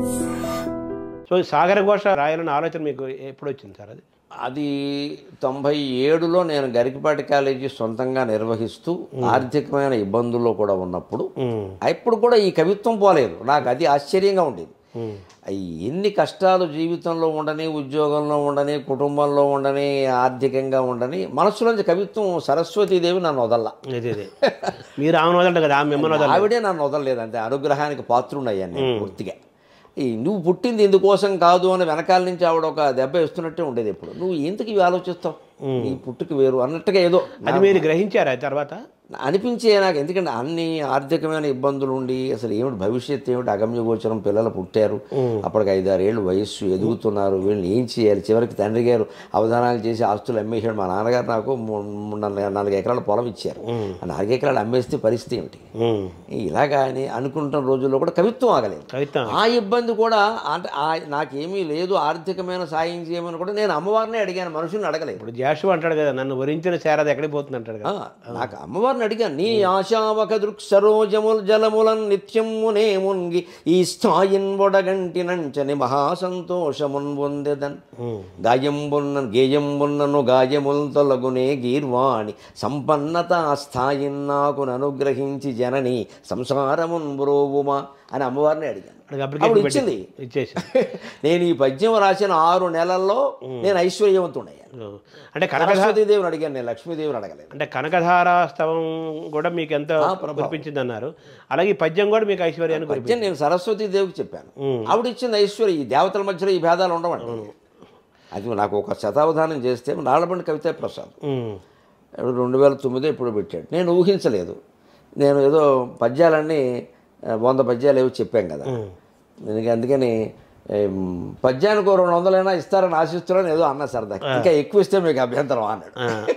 So ఈ సాగర ఘోష రాయాలన్న ఆలోచన మీకు ఎప్పుడు వచ్చింది సార్ అది అది తొంభై ఏడులో నేను గరికపాటి కాలేజీ సొంతంగా నిర్వహిస్తూ ఆర్థికమైన ఇబ్బందుల్లో కూడా ఉన్నప్పుడు అప్పుడు కూడా ఈ కవిత్వం పోలేదు నాకు అది ఆశ్చర్యంగా ఉండేది అయి ఎన్ని కష్టాలు జీవితంలో ఉండని ఉద్యోగంలో ఉండని కుటుంబంలో ఉండని ఆర్థికంగా ఉండని మనసులోంచి కవిత్వం సరస్వతీదేవి నన్ను వదల్లా అదే అదే మీరు ఆమెను వదలంట కదా ఆమె మిమ్మల్ని వదలండి ఆవిడే నన్ను వదలలేదు అంతే అనుగ్రహానికి పాత్రుడయ్యాను నేను పూర్తిగా ఈ నువ్వు పుట్టింది ఇందుకోసం కాదు అని వెనకాల నుంచి ఆవిడ ఒక దెబ్బ ఇస్తున్నట్టే ఉండేది ఎప్పుడు నువ్వు ఎందుకు ఇవి ఆలోచిస్తావు నీ పుట్టుక వేరు అన్నట్టుగా ఏదో అది మీరు గ్రహించారా తర్వాత అనిపించే నాకు ఎందుకంటే అన్ని ఆర్థికమైన ఇబ్బందులు ఉండి అసలు ఏమిటి భవిష్యత్తు ఏమిటి అగమ్య గోచరం పిల్లలు పుట్టారు అప్పటికి ఐదారేళ్ళు వయస్సు ఎదుగుతున్నారు వీళ్ళని ఏం చేయాలి చివరికి తండ్రి గారు అవధానాలు చేసి ఆస్తులు అమ్మేసాడు మా నాన్నగారు నాకు మూ- మూ- నాలుగు నాలుగు ఎకరాల పొలం ఇచ్చారు ఆ నాలుగు ఎకరాలు అమ్మేస్తే పరిస్థితి ఏమిటి ఉమ్. ఇలాగా అని అనుకుంటున్న రోజుల్లో కూడా కవిత్వం ఆగలేదు కవిత్వం ఆ ఇబ్బంది కూడా అంటే ఆ- నాకేమీ లేదు ఆర్థికమైన సాయం చేయమని కూడా నేను అమ్మవారిని అడిగాను మనుషుల్ని అడగలేదు ఇప్పుడు జాషు అంటాడు కదా నన్ను వరించిన శారద ఎక్కడికి పోతుంది అంటాడు కదా ఆ, నాకు అమ్మవారిని అడిగాను నీ ఆశావక దృక్సరోజముల్ జలములన్ నిత్యమునే మున్గి ఈ స్థాయిన్ వడగంటినంచని మహాసంతోషమున్ పొందెదన్ గాయంబున్న గేయంబున్నను గాయముల్ తొలగునే గీర్వాణి సంపన్నత స్థాయిన్ నాకు అనుగ్రహించి జనని సంసారమున్ బ్రోవుమా అని అమ్మవారిని అడిగాను అప్పటికి ఆవిడ అప్లికేషన్ ఇచ్చింది పెట్టి ఇచ్చేసి నేను ఈ పద్యం రాసిన ఆరు నెలల్లో నేను ఐశ్వర్యవంతుడయ్యాను అంటే కనకధార సరస్వతీదేవిని అడిగాను నేను లక్ష్మీదేవిని అడగలేదు అంటే కనకధారాస్తవం కూడా మీకు ఎంత కురిపించింది అన్నారు అలాగే ఈ పద్యం కూడా మీకు ఐశ్వర్యాన్ని కురిపించింది పద్యం నేను సరస్వతి దేవికి చెప్పాను ఆవిడ ఇచ్చింది ఐశ్వర్య ఈ దేవతల మధ్యలో ఈ భేదాలు ఉండవండి అది నాకు ఒక శతావధానం చేస్తే నాళ్ళబండి కవితా ప్రసాద్ ఉమ్. ఇప్పుడు రెండు వేల తొమ్మిది ఇప్పుడు పెట్టాడు నేను ఊహించలేదు నేను ఏదో పద్యాలన్నీ ఆ, వంద పద్యాలు ఏవో చెప్పాం కదా నేను అందుకని ఏం, పద్యానికి ఓ రెండు వందలైనా ఇస్తారని ఆశిస్తున్నాను ఏదో అన్నా సరదా ఇంకా ఎక్కువ ఇస్తే మీకు అభ్యంతరం అన్నాడు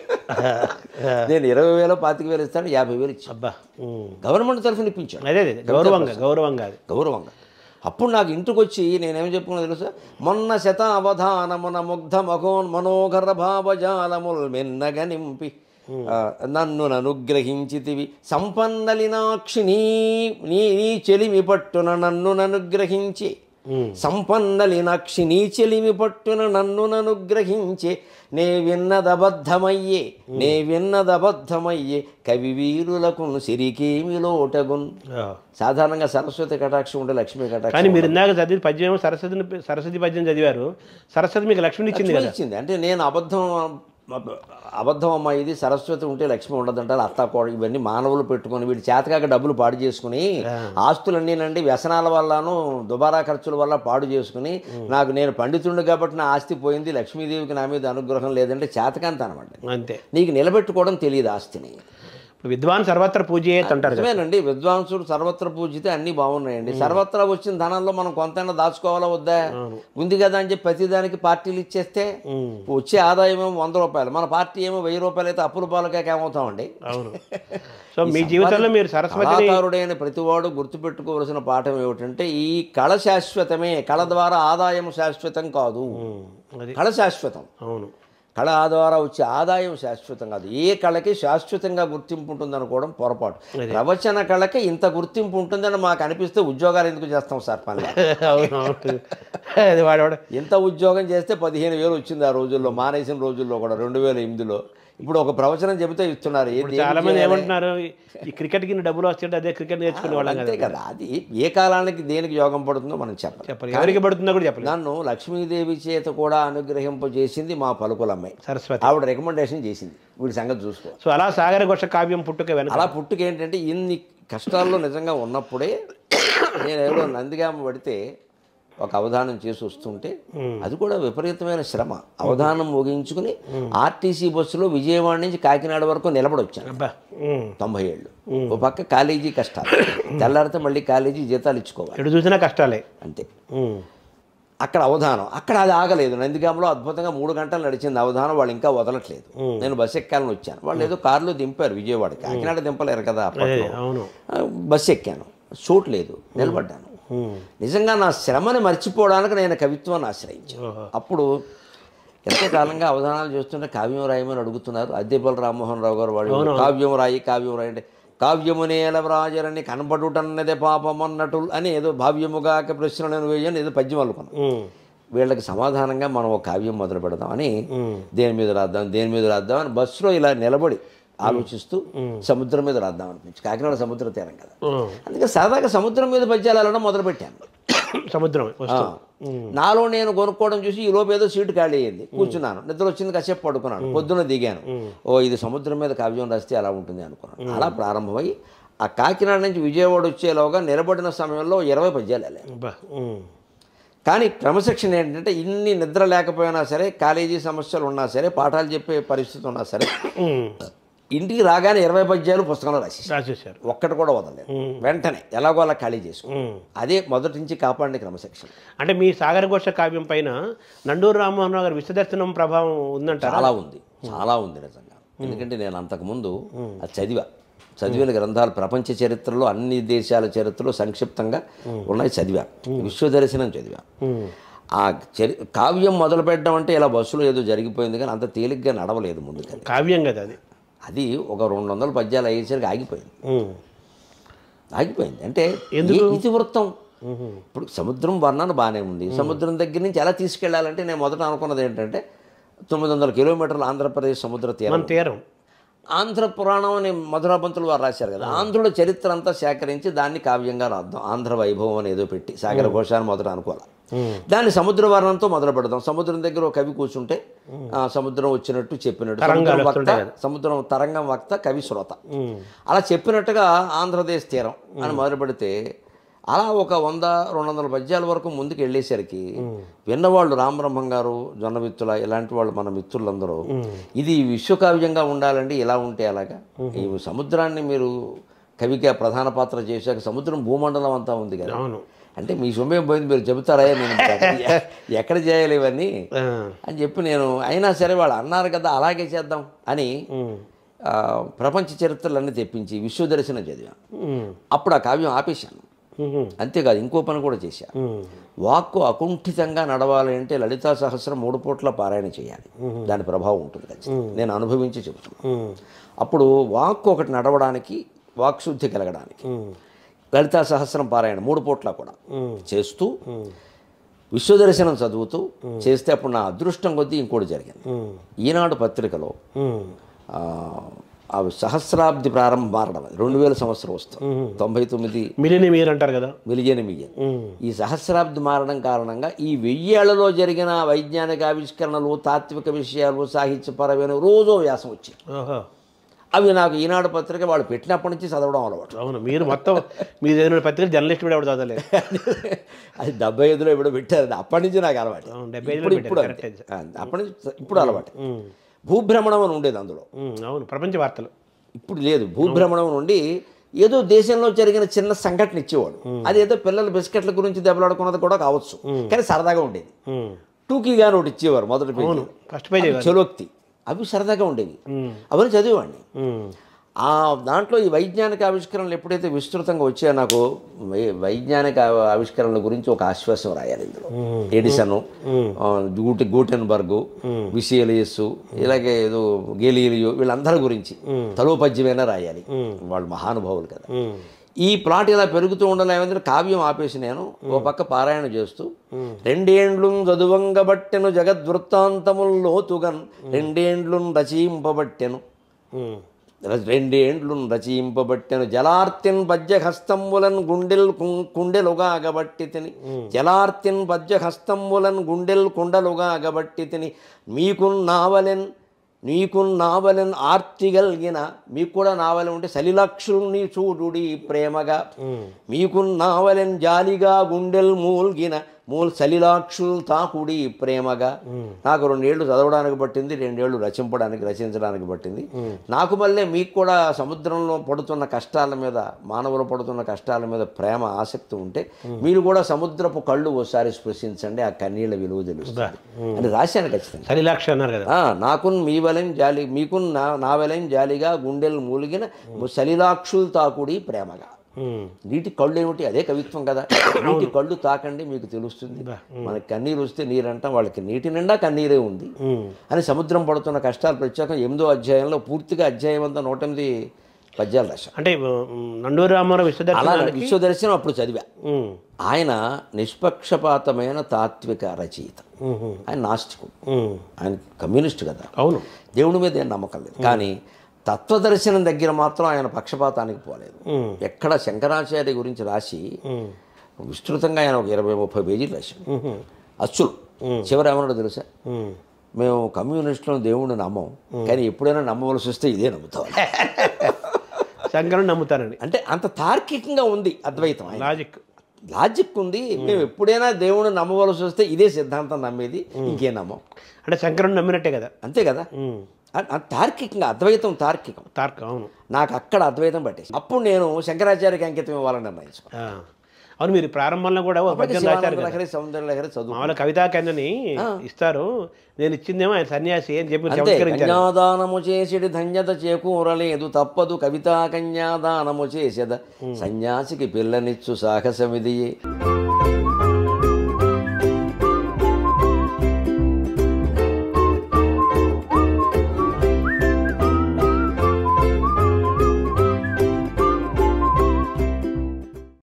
నేను ఇరవై వేలు పాతిక వేలు ఇస్తాను యాభై వేలు ఇచ్చాను అబ్బా ఉమ్. గవర్నమెంట్ తరఫున ఇప్పించాడు అదే అదే గౌరవంగా గౌరవంగా అది గౌరవంగా అప్పుడు నాకు ఇంటికి వచ్చి నేనేం చెప్పుకున్నా తెలుసా మొన్న శత అవధానమున ముగ్ధ మగోన్ మనోహర భావజాలముల్ మెన్నగ నింపి ఆ, నన్ను అనుగ్రహించితివి సంపన్నలినాక్షి నీ నీ నీ చెలిమి పట్టున నన్ను అనుగ్రహించి సంపన్నలినాక్షి నీ చెలిమి పట్టున నన్ను అనుగ్రహించే నే విన్నదబద్ధమయ్యే నే విన్నదబద్ధమయ్యే కవి వీరులకు సిరికేమి లోటగున్ ఆ. సాధారణంగా సరస్వతి కటాక్షం ఉంటే లక్ష్మీ కటాక్షం కానీ మీరు ఇందాక చదివి పద్యం సరస్వతిని సరస్వతి పద్యం చదివారు సరస్వతి మీకు లక్ష్మిని ఇచ్చింది కదా ఇచ్చింది అంటే నేను అబద్ధం అబద్ధం అమ్మా ఇది సరస్వతి ఉంటే లక్ష్మి ఉండదంటారు అత్త కోడ ఇవన్నీ మానవులు పెట్టుకొని వీడి చేతకాక డబ్బులు పాడు చేసుకుని ఆస్తులన్నీనండి వ్యసనాల వల్లను దుబారా ఖర్చుల వల్ల పాడు చేసుకుని నాకు నేను పండితుండు కాబట్టి నా ఆస్తి పోయింది లక్ష్మీదేవికి నా మీద అనుగ్రహం లేదంటే చేతకాంత అనమాట అంతే నీకు నిలబెట్టుకోవడం తెలియదు ఆస్తిని ఇప్పుడు విద్వాన్ సర్వత్ర పూజయేత్ అంటారు కదా నిజమేనండి విద్వాంసుడు సర్వత్ర పూజితే అన్ని బాగున్నాయండి సర్వత్రా వచ్చిన ధనంలో మనం కొంతైనా దాచుకోవాలా వద్దా ఉంది కదా అని చెప్పి ప్రతిదానికి పార్టీలు ఇచ్చేస్తే వచ్చే ఆదాయం ఏమో వంద రూపాయలు మన పార్టీ ఏమో వెయ్యి రూపాయలు అయితే అప్పుల పాలకాక ఏమవుతామండి అవును సో మీ జీవితంలో మీరు సరస్వతిని కళాకారుడైన ప్రతివాడు గుర్తుపెట్టుకోవలసిన పాఠం ఏమిటంటే ఈ కళ శాశ్వతమే కళ ద్వారా ఆదాయం శాశ్వతం కాదు అది కళ శాశ్వతం అవును కళ ద్వారా వచ్చే ఆదాయం శాశ్వతం కాదు ఏ కళకి శాశ్వతంగా గుర్తింపు ఉంటుంది అనుకోవడం పొరపాటు ప్రవచన కళకి ఇంత గుర్తింపు ఉంటుందని మాకు అనిపిస్తే ఉద్యోగాలు ఎందుకు చేస్తాం సార్ పని అవును అవును అది వాడవాడు ఇంత ఉద్యోగం చేస్తే పదిహేను వేలు వచ్చింది ఆ రోజుల్లో మానేసిన రోజుల్లో కూడా రెండు వేల ఎనిమిదిలో ఇప్పుడు ఒక ప్రవచనం చెబితే ఇస్తున్నారు ఏ దేనికి చాలా మంది చేయాలి? ఏమంటున్నారు ఈ క్రికెట్ కి డబ్బులు వస్తుంటే అదే క్రికెట్ నేర్చుకునే వాళ్ళం కదా అంతే కదా అది ఏ కాలానికి దేనికి యోగం పడుతుందో మనం చెప్పాలి చెప్పాలి ఎవరికి పడుతుందో కూడా చెప్పలేదు నన్ను లక్ష్మీదేవి చేత కూడా అనుగ్రహింపజేసింది మా పలుకులమ్మాయి సరస్వతి ఆవిడ రికమెండేషన్ చేసింది వీడి సంగతి చూసుకో సో అలా సాగర ఘోష కావ్యం పుట్టుక వెనక అలా పుట్టుక ఏంటంటే ఇన్ని కష్టాల్లో నిజంగా ఉన్నప్పుడే నేను ఎవరో నందిగామ పడితే ఒక అవధానం చేసి వస్తుంటే అది కూడా విపరీతమైన శ్రమ అవధానం ముగించుకుని ఆర్టీసీ బస్సులో విజయవాడ నుంచి కాకినాడ వరకు నిలబడొచ్చాను అబ్బా ఉమ్. తొంభై ఏళ్ళు ఒక పక్క కాలేజీ కష్టాలు తెల్లారితే మళ్ళీ కాలేజీ జీతాలు ఇచ్చుకోవాలి ఎటు చూసినా కష్టాలే అంతే ఉమ్. అక్కడ అవధానం అక్కడ అది ఆగలేదు నందిగామలో అద్భుతంగా మూడు గంటలు నడిచింది అవధానం వాళ్ళు ఇంకా వదలట్లేదు నేను బస్ ఎక్కాలని వచ్చాను వాళ్ళు ఏదో కారులో దింపారు విజయవాడకి కాకినాడ దింపలేరు కదా అప్పట్లో అవును ఆ, బస్సు ఎక్కాను చోటు లేదు నిలబడ్డాను ఉమ్. నిజంగా నా శ్రమని మర్చిపోవడానికి నేను కవిత్వాన్ని ఆశ్రయించాను ఓహో. అప్పుడు ఎంతో కాలంగా అవధానాలు చేస్తుంటే కావ్యం రాయమని అడుగుతున్నారు అద్దెపల్లి రామ్మోహన్ రావు గారు వాళ్ళు కావ్యం రాయి కావ్యం రాయి అంటే కావ్యమునేల వ్రాజరని కనబడుటన్నదే పాపమన్నటు అని ఏదో భావ్యముగాక ప్రశ్నలను వేయని ఏదో పద్యం అల్లుకున్నాం ఉమ్, వీళ్ళకి సమాధానంగా మనం ఒక కావ్యం మొదలు పెడదామని ఉమ్, దేని మీద రాద్దాం దేని మీద రాద్దాం అని బస్సులో ఇలా నిలబడి ఆలోచిస్తూ సముద్రం మీద రాద్దాం అనిపించి కాకినాడ సముద్ర తీరం కదా ఉమ్. అందుకే సరదాగా సముద్రం మీద పద్యాలు వెళ్ళడం మొదలుపెట్టాను సముద్రం వస్తుంది నాలో నేను కొనుక్కోవడం చూసి ఈ లోపు ఏదో సీటు ఖాళీ అయ్యింది కూర్చున్నాను నిద్ర వచ్చింది కాసేపు పడుకున్నాను పొద్దున దిగాను ఓ ఇది సముద్రం మీద కావ్యం రాస్తే అలా ఉంటుంది అనుకున్నాను అలా ప్రారంభమై ఆ కాకినాడ నుంచి విజయవాడ వచ్చేలోగా నిలబడిన సమయంలో ఇరవై పద్యాలు వెళ్ళాను అబ్బా, ఉమ్, కానీ క్రమశిక్షణ ఏంటంటే ఇన్ని నిద్ర లేకపోయినా సరే కాలేజీ సమస్యలు ఉన్నా సరే పాఠాలు చెప్పే పరిస్థితి ఉన్నా సరే ఉమ్, ఇంటికి రాగానే ఇరవై పద్యాలు పుస్తకంలో రాసి రాసేసారు ఒక్కటి కూడా వదలలేదు వెంటనే ఎలాగో అలా ఖాళీ చేసుకో ఉమ్. అదే మొదటి నుంచి కాపాడిన క్రమశిక్షణ అంటే మీ సాగర ఘోష కావ్యం పైన నండూరు రామ్మోహన్ రావు గారి విశ్వదర్శనం ప్రభావం ఉందంటారా చాలా ఉంది చాలా ఉంది నిజంగా ఎందుకంటే నేను అంతకుముందు అది చదివా చదివిన గ్రంథాలు ప్రపంచ చరిత్రలో అన్ని దేశాల చరిత్రలో సంక్షిప్తంగా ఉన్నాయి చదివా విశ్వదర్శనం చదివా ఉమ్, ఆ చరి కావ్యం మొదలు పెట్టడం అంటే ఇలా బస్సులో ఏదో జరిగిపోయింది కానీ అంత తేలిగ్గా నడవలేదు ముందుకని కావ్యం కదా అది అది ఒక రెండు వందల పద్యాలు అయ్యేసరికి ఆగిపోయింది ఉమ్, ఆగిపోయింది అంటే ఈ- ఇతివృత్తం ఉహు, ఇప్పుడు సముద్రం వర్ణన బాగానే ఉంది సముద్రం దగ్గర నుంచి ఎలా తీసుకెళ్ళాలంటే నేను మొదట అనుకున్నది ఏంటంటే తొమ్మిది వందల కిలోమీటర్లు ఆంధ్రప్రదేశ్ సముద్ర తీరం మన తీరం ఆంధ్ర పురాణం అని మధురాపంతులు వారు రాశారు కదా ఆంధ్రుల చరిత్ర అంతా సేకరించి దాన్ని కావ్యంగా రాద్దాం ఆంధ్ర వైభవం అని ఏదో పెట్టి సాగర ఘోషాన్ని మొదట అనుకోవాలి ఉమ్, దాన్ని సముద్ర వర్ణంతో మొదలు పెడదాం సముద్రం దగ్గర ఒక కవి కూర్చుంటే ఆ సముద్రం వచ్చినట్టు చెప్పినట్టు తరంగాలు సముద్రం వక్త వస్తుంటాయి సముద్రం తరంగం వక్త కవి శ్రోత ఉమ్, అలా చెప్పినట్టుగా ఆంధ్రదేశ్ తీరం అని మొదలు పెడితే అలా ఒక వంద రెండు వందల పద్యాల వరకు ముందుకు వెళ్ళేసరికి విన్నవాళ్ళు రామబ్రహ్మం గారు జొన్నవిత్తుల ఇలాంటి వాళ్ళు మన మిత్రులందరూ ఇది విశ్వకావ్యంగా ఉండాలండి ఇలా ఉంటే అలాగా ఈ సముద్రాన్ని మీరు కవిగా ప్రధాన పాత్ర చేశాక సముద్రం భూమండలం అంతా ఉంది కదా అవును అంటే మీ సొమ్మేం పోయింది మీరు చెబుతారా నేను ఎ- ఎక్కడ చేయాలి ఇవన్నీ ఆ, అని చెప్పి నేను అయినా సరే వాళ్ళు అన్నారు కదా అలాగే చేద్దాం అని ఉమ్, ఆ, ప్రపంచ చరిత్రలన్నీ తెప్పించి విశ్వదర్శనం చదివాను ఉమ్, అప్పుడు ఆ కావ్యం ఆపేశాను ఉహు, అంతేకాదు ఇంకో పని కూడా చేశా ఉమ్, వాక్కు అకుంఠితంగా నడవాలి అంటే లలితా సహస్రం మూడు పూట్ల పారాయణ చేయాలి దాని ప్రభావం ఉంటుంది ఖచ్చితంగా నేను అనుభవించి చెబుతున్నాను ఉమ్, అప్పుడు వాక్కు ఒకటి నడవడానికి వాక్శుద్ధి కలగడానికి ఉమ్, లలితా సహస్రం పారాయణ మూడు పూట్ల కూడా ఉమ్, చేస్తూ ఉమ్, విశ్వదర్శనం చదువుతూ చేస్తే అప్పుడు నా అదృష్టం కొద్దీ ఇంకోటి జరిగింది ఉమ్, ఈనాడు పత్రికలో ఉమ్, ఆ, ఆ సహస్రాబ్ది ప్రారంభం మారడం అది రెండు వేల సంవత్సరం వస్తుంది తొంభై తొమ్మిది మిలిని మీరు అంటారు కదా మిలియన్ మిలియన్ ఉమ్, ఈ సహస్రాబ్ది మారడం కారణంగా ఈ వెయ్యేళ్లలో జరిగిన వైజ్ఞానిక ఆవిష్కరణలు తాత్విక విషయాలు సాహిత్యపరమైన రోజో వ్యాసం వచ్చాయి ఓహో అవి నాకు ఈనాడు పత్రిక వాళ్ళు పెట్టినప్పటి నుంచి చదవడం అలవాటు అవును మీరు మొత్తం మీ చదివిన పత్రిక జర్నలిస్ట్ కూడా ఎవరు చదవలేదు అది డెబ్బై ఐదులో ఇప్పుడు పెట్టారు అప్పటి నుంచి నాకు అలవాటు అవును, డెబ్బై ఐదులో ఇప్పుడు ఇప్పుడు పెట్టారు, అంతే. ఆ, అప్పటి నుంచి ఇప్పుడు అలవాటు ఉమ్, భూభ్రమణం అని ఉండేది అందులో ఉమ్, అవును ప్రపంచ వార్తలు ఇప్పుడు లేదు భూభ్రమణం నుండి ఏదో దేశంలో జరిగిన చిన్న సంఘటన ఇచ్చేవాడు అది ఏదో పిల్లల బిస్కెట్ల గురించి దెబ్బలాడుకున్నది కూడా కావచ్చు కానీ సరదాగా ఉండేది ఉమ్, టూకీగా ఒకటి ఇచ్చేవారు మొదటి పేజీ ఫస్ట్ పేజీ అవి చలోక్తి అవి సరదాగా ఉండేవి ఉమ్, అవన్నీ చదివేవాడిని ఉమ్, ఆ దాంట్లో ఈ వైజ్ఞానిక ఆవిష్కరణలు ఎప్పుడైతే విస్తృతంగా వచ్చాయో నాకు వై- వైజ్ఞానిక ఆవి- ఆవిష్కరణల గురించి ఒక ఆశ్వాసం రాయాలి ఇందులో ఎడిసన్ గూటి గూటెన్బర్గ్ విసియలియస్ ఇలాగే ఏదో గేలియలియో వీళ్ళందరి గురించి తలోపద్యమైనా రాయాలి వాళ్ళు మహానుభావులు కదా ఉమ్, ఈ ప్లాట్ ఇలా పెరుగుతూ ఉండాలి ఏమైందంటే కావ్యం ఆపేసి నేను ఓ పక్క పారాయణ చేస్తూ రెండేండ్లు చదువంగబట్టెను జగద్వృత్తాంతముల్ లోతుగన్ రెండేండ్లు రచయింపబట్టెను ఉమ్, రెండేండ్లు రచయింపబట్టెను జలార్తిన్ పద్యహస్తంబులన్ గుండెల్ కు- కుండెలుగా అగబట్టి తిని జలార్తిన్ పద్యహస్తంబులన్ గుండెల్ కుండలుగా అగబట్టి తిని మీకు నావలెన్ నీకు నావలెన్ ఆర్తిగలిగిన మీకు కూడా నావలెన్ ఉంటే సలిలక్షుల్ని చూడుడి ప్రేమగా మీకు నావలెన్ జాలిగా గుండెల్ మూల్గిన మూల్ సలిలాక్షుల్ తాకుడి ప్రేమగా నాకు రెండేళ్లు చదవడానికి పట్టింది రెండేళ్లు రచింపడానికి రచించడానికి పట్టింది నాకు మళ్ళీ మీకు కూడా సముద్రంలో పడుతున్న కష్టాల మీద మానవులు పడుతున్న కష్టాల మీద ప్రేమ ఆసక్తి ఉంటే మీరు కూడా సముద్రపు కళ్ళు ఓసారి స్పృశించండి ఆ కన్నీళ్ళ విలువ తెలుస్తుంది అని రాశాను ఖచ్చితంగా సలిలాక్షి అన్నారు కదా ఆ, నాకున్ మీ వలెం జాలి మీకున్ నా నా వలెం జాలిగా గుండెలు మూలిగిన సలిలాక్షుల్ తాకుడి ప్రేమగా ఉమ్, నీటి కళ్ళు ఏమిటి అదే కవిత్వం కదా నీటి కళ్ళు తాకండి మీకు తెలుస్తుంది మనకి కన్నీరు వస్తే నీరు అంటాం వాళ్ళకి నీటి నిండా కన్నీరే ఉంది ఉమ్, అని సముద్రం పడుతున్న కష్టాలు ప్రత్యేకం ఎనిమిదో అధ్యాయంలో పూర్తిగా అధ్యాయం అంతా నూట ఎనిమిది పద్యాలు రాశాను అంటే ఉమ్, నండూరి రామారావు అలా విశ్వదర్శనానికి విశ్వదర్శనం అప్పుడు చదివా ఉమ్, ఆయన నిష్పక్షపాతమైన తాత్విక రచయిత ఉమ్, ఆయన నాస్తికుడు ఉమ్, ఆయన కమ్యూనిస్ట్ కదా అవును దేవుడి మీద ఏం నమ్మకం లేదు కానీ తత్వదర్శనం దగ్గర మాత్రం ఆయన పక్షపాతానికి పోలేదు ఉమ్, ఎక్కడ శంకరాచార్య గురించి రాసి ఉమ్, విస్తృతంగా ఆయన ఒక ఇరవై ముప్పై పేజీలు రాశాడు ఉమ్, అచ్చులు చివరి ఏమన్నాడు తెలుసా ఉమ్. మేము కమ్యూనిస్టులను దేవుడిని నమ్మం కానీ ఎప్పుడైనా నమ్మవలసి వస్తే ఇదే నమ్ముతాం శంకరుని నమ్ముతానండి అంటే అంత తార్కికంగా ఉంది అద్వైతం ఆయన లాజిక్ లాజిక్ ఉంది మేము ఎప్పుడైనా దేవుడిని నమ్మవలసి వస్తే ఇదే సిద్ధాంతం నమ్మేది ఇంకేం నమ్మం అంటే శంకరుని నమ్మినట్టే కదా అంతే కదా ఉమ్, అ- అ- తార్కికంగా అద్వైతం తార్కికం తార్కం అవును నాకు అక్కడ అద్వైతం పట్టేసి అప్పుడు నేను శంకరాచార్యకి అంకితం ఇవ్వాలని నిర్ణయించుకున్నాను ఆ. అవును మీరు ప్రారంభంలో కూడా ఒక పద్యం రాశారు శివానంద కదా లహరి సౌందర్య లహరి చదువు మామూలు కవితా కన్యని ఇస్తారు నేను ఇచ్చిందేమో ఆయన సన్యాసి అని చెప్పి అంతే చమత్కరించారు కన్యాదానము చేసిడి ధన్యత చేకూరలేదు తప్పదు కవితా కన్యాదానము చేసేద సన్యాసికి పిల్లనిచ్చు సాహసమిదియే